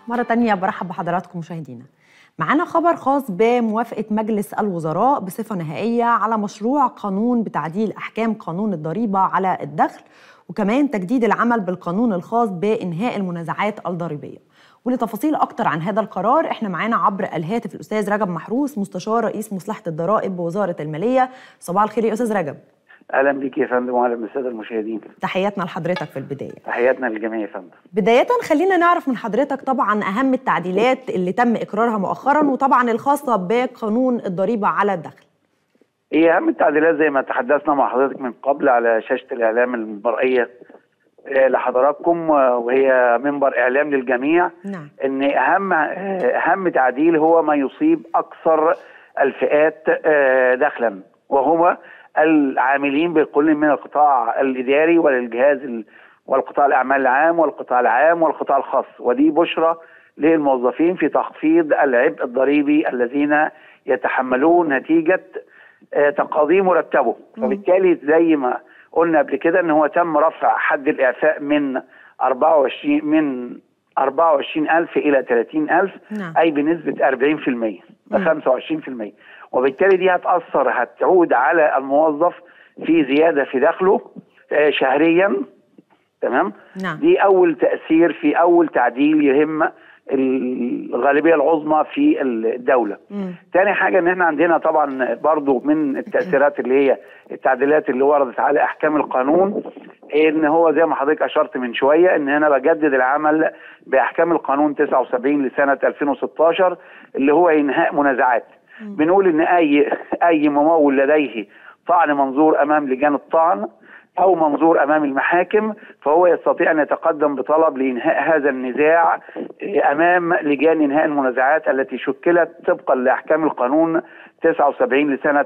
مرة تانية برحب بحضراتكم مشاهدينا معانا خبر خاص بموافقة مجلس الوزراء بصفة نهائية على مشروع قانون بتعديل أحكام قانون الضريبة على الدخل وكمان تجديد العمل بالقانون الخاص بإنهاء المنازعات الضريبية ولتفاصيل أكتر عن هذا القرار احنا معانا عبر الهاتف الأستاذ رجب محروس مستشار رئيس مصلحة الضرائب بوزارة المالية صباح الخير يا أستاذ رجب اهلا بك يا فندم واهلا بالساده المشاهدين تحياتنا لحضرتك في البداية تحياتنا للجميع يا فندم بداية خلينا نعرف من حضرتك طبعا أهم التعديلات اللي تم إقرارها مؤخرا وطبعا الخاصة بقانون الضريبة على الدخل هي اهم التعديلات زي ما تحدثنا مع حضرتك من قبل على شاشه الاعلام المرئيه آه، لحضراتكم آه، وهي منبر اعلام للجميع نعم ان اهم آه، اهم تعديل هو ما يصيب اكثر الفئات آه، دخلا وهو العاملين بكل من القطاع الاداري والجهاز ال- والقطاع الاعمال العام والقطاع العام والقطاع الخاص ودي بشرى للموظفين في تخفيض العبء الضريبي الذين يتحملون نتيجه آه، تقاضي مرتبه فبالتالي زي ما قلنا قبل كده ان هو تم رفع حد الاعفاء من 24 من 24000 الى 30000 نعم. اي بنسبه 40% ل 25% وبالتالي دي هتاثر هتعود على الموظف في زياده في دخله آه، شهريا تمام نعم. دي اول تاثير في اول تعديل يهم الغالبيه العظمى في الدوله مم. تاني حاجة ان احنا عندنا طبعا برضو من التأثيرات اللي هي التعديلات اللي وردت على احكام القانون ان هو زي ما حضرتك اشرت من شوية ان انا بجدد العمل باحكام القانون 79 لسنة 2016 اللي هو انهاء منازعات بنقول ان اي اي ممول لديه طعن منظور امام لجان الطعن او منظور امام المحاكم فهو يستطيع ان يتقدم بطلب لانهاء هذا النزاع امام لجان انهاء المنازعات التي شكلت طبقا لاحكام القانون 79 لسنه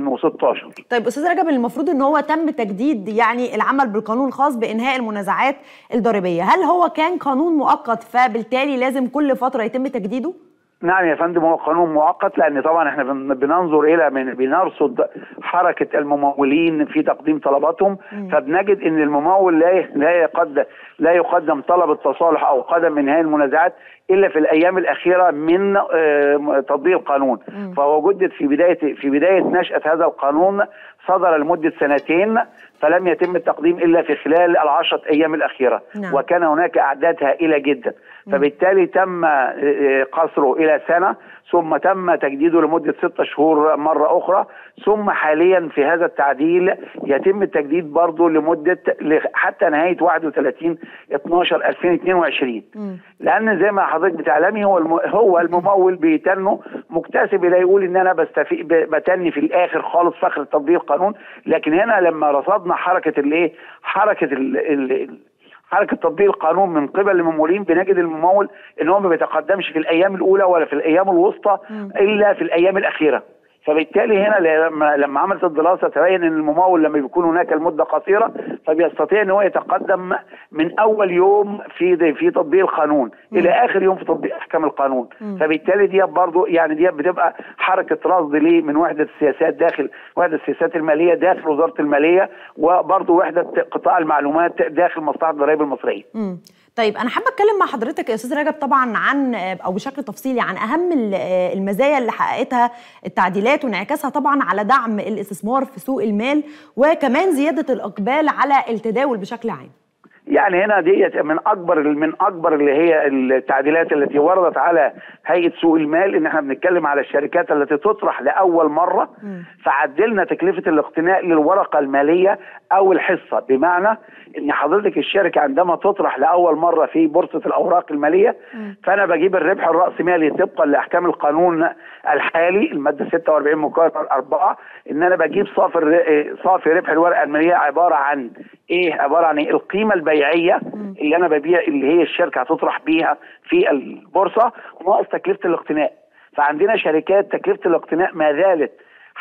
2016 طيب استاذ رجب المفروض ان هو تم تجديد يعني العمل بالقانون الخاص بانهاء المنازعات الضريبيه هل هو كان قانون مؤقت فبالتالي لازم كل فتره يتم تجديده نعم يا فندم هو قانون مؤقت لان طبعا احنا بن- بننظر الى من بنرصد حركه الممولين في تقديم طلباتهم فبنجد ان الممول لا ي- لا يقدم لا يقدم طلب التصالح او قدم انهاء المنازعات الا في الايام الاخيره من آه، تطبيق القانون فهو جدد في بدايه في بدايه نشاه هذا القانون صدر لمده سنتين فلم يتم التقديم الا في خلال العشره ايام الاخيره نعم. وكان هناك اعداد هائله جدا فبالتالي تم آه، قصره الى سنه ثم تم تجديده لمده ستة شهور مره اخرى ثم حاليا في هذا التعديل يتم التجديد برضه لمده ل- حتى نهايه 31 12 2022 لان زي ما حضرتك بتعلمي هو الم... هو الممول بيتنه مكتسب الى يقول ان انا بستفيد ب- بتني في الاخر خالص فخر تطبيق القانون لكن هنا لما رصدنا حركه الايه حركه ال... ال... حركه تطبيق القانون من قبل الممولين بنجد الممول ان هو ما بيتقدمش في الايام الاولى ولا في الايام الوسطى الا في الايام الاخيره فبالتالي هنا لما لما عملت الدراسه تبين ان الممول لما بيكون هناك المده قصيره فبيستطيع ان هو يتقدم من اول يوم في في تطبيق القانون الى اخر يوم في تطبيق احكام القانون فبالتالي دي برضو يعني دي بتبقى حركه رصد ليه من وحده السياسات داخل وحده السياسات الماليه داخل وزاره الماليه وبرضو وحده قطاع المعلومات داخل مصلحه الضرائب المصريه مم. طيب انا حابه اتكلم مع حضرتك يا استاذ رجب طبعا عن او بشكل تفصيلي عن اهم ال- المزايا اللي حققتها التعديلات وانعكاسها طبعا على دعم الاستثمار في سوق المال وكمان زياده الاقبال على التداول بشكل عام يعني هنا ديت من اكبر من اكبر اللي هي التعديلات التي وردت على هيئه سوق المال ان احنا بنتكلم على الشركات التي تطرح لاول مره فعدلنا تكلفه الاقتناء للورقه الماليه او الحصه بمعنى ان حضرتك الشركه عندما تطرح لاول مره في بورصه الاوراق الماليه فانا بجيب الربح الراسمالي طبقا لاحكام القانون الحالي الماده 46 مكون 4 ان انا بجيب صافي الر- صافي ربح الورقه الماليه عباره عن ايه عباره عن إيه؟ القيمه البيعيه اللي انا ببيع اللي هي الشركه هتطرح بيها في البورصه ناقص تكلفه الاقتناء فعندنا شركات تكلفه الاقتناء ما زالت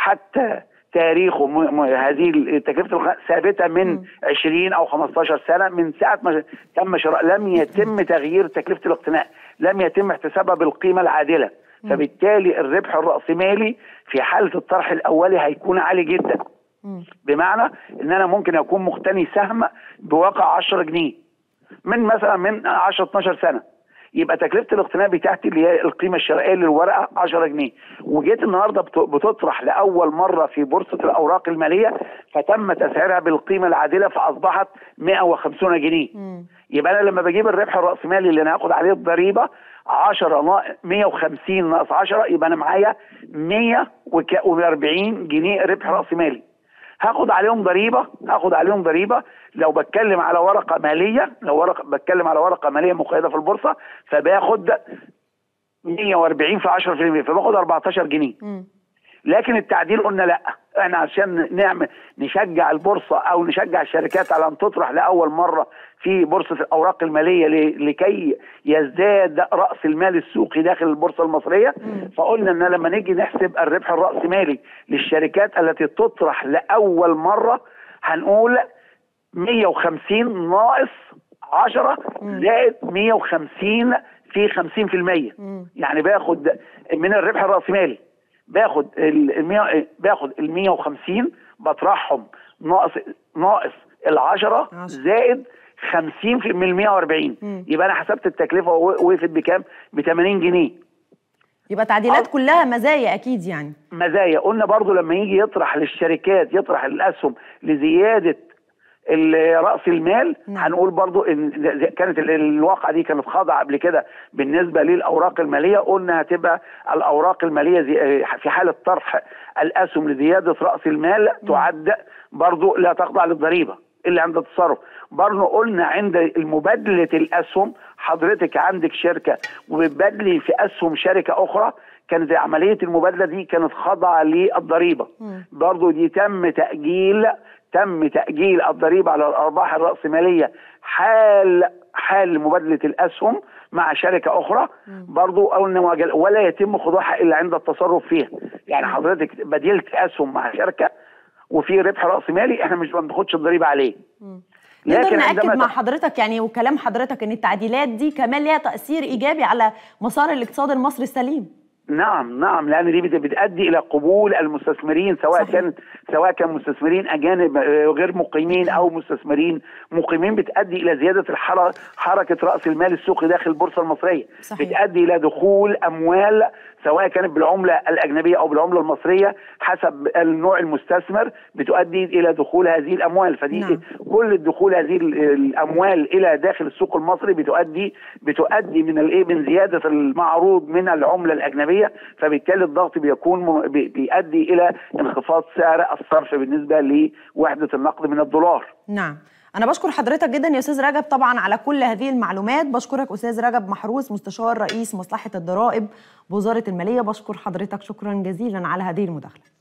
حتى تاريخه م... م... هذه ال- تكلفه الغ- ثابته من 20 او 15 سنه من ساعه ما تم شراء لم يتم تغيير تكلفه الاقتناء لم يتم احتسابها بالقيمه العادله فبالتالي الربح الراسمالي في حاله الطرح الاولي هيكون عالي جدا بمعنى ان انا ممكن اكون مقتني سهم بواقع 10 جنيه من مثلا من 10 12 سنه يبقى تكلفه الاقتناء بتاعتي اللي هي القيمه الشرائيه للورقه 10 جنيه وجيت النهارده بت- بتطرح لاول مره في بورصه الاوراق الماليه فتم تسعيرها بالقيمه العادله فاصبحت 150 جنيه يبقى انا لما بجيب الربح الراسمالي اللي انا هاخد عليه الضريبه 10 ناقص 150 ناقص 10 يبقى انا معايا 140 جنيه ربح راس مالي هاخد عليهم ضريبه هاخد عليهم ضريبه لو بتكلم على ورقه ماليه لو ورقه بتكلم على ورقه ماليه مقيده في البورصه فباخد 140 في 10% فباخد 14 جنيه لكن التعديل قلنا لا احنا عشان نعمل نشجع البورصه او نشجع الشركات على ان تطرح لاول مره في بورصه الاوراق الماليه ل- لكي يزداد راس المال السوقي داخل البورصه المصريه فقلنا ان لما نيجي نحسب الربح الراسمالي للشركات التي تطرح لاول مره هنقول 150 ناقص 10 زائد 150 في 50% يعني باخد من الربح الراسمالي باخد ال 100 باخد ال 150 بطرحهم ناقص ناقص ال 10 عشرة. زائد 50 في من ال 140 يبقى انا حسبت التكلفه وقفت بكام؟ ب 80 جنيه يبقى تعديلات أه. كلها مزايا اكيد يعني مزايا قلنا برضو لما يجي يطرح للشركات يطرح الاسهم لزياده ال- راس المال نعم. هنقول برضو ان ز- ز- كانت ال- الواقعه دي كانت خاضعه قبل كده بالنسبه للاوراق الماليه قلنا هتبقى الاوراق الماليه زي في حاله طرح الاسهم لزياده راس المال تعد برضو لا تخضع للضريبه الا عند التصرف برضو قلنا عند مبادله الاسهم حضرتك عندك شركه وبتبادلي في اسهم شركه اخرى كانت عمليه المبادله دي كانت خاضعه للضريبه برضو دي تم تاجيل تم تأجيل الضريبة على الأرباح الرأسمالية حال حال مبادلة الأسهم مع شركة أخرى برضو قلنا وجل- ولا يتم خضوعها إلا عند التصرف فيها يعني حضرتك بدلت أسهم مع شركة وفي ربح رأسمالي احنا مش ما بناخدش الضريبة عليه نقدر ناكد عندما مع تح- حضرتك يعني وكلام حضرتك ان التعديلات دي كمان ليها تاثير ايجابي على مسار الاقتصاد المصري السليم نعم نعم لان دي بت- بتؤدي الى قبول المستثمرين سواء صحيح. صحيح. كانت سواء كان مستثمرين اجانب آه، غير مقيمين او مستثمرين مقيمين بتؤدي الى زياده الحر- حركه راس المال السوقي داخل البورصه المصريه صحيح. بتؤدي الى دخول اموال سواء كانت بالعمله الاجنبيه او بالعمله المصريه حسب النوع المستثمر بتؤدي الى دخول هذه الاموال فدي نعم. نعم. كل الدخول هذه ال- الاموال الى داخل السوق المصري بتؤدي بتؤدي من الايه من زياده المعروض من العمله الاجنبيه فبالتالي الضغط بيكون م- بي- بيؤدي الى انخفاض سعر الصرف بالنسبه لوحده النقد من الدولار نعم أنا بشكر حضرتك جدا يا أستاذ رجب طبعا على كل هذه المعلومات بشكرك أستاذ رجب محروس مستشار رئيس مصلحة الضرائب بوزارة المالية بشكر حضرتك شكرا جزيلا على هذه المداخلة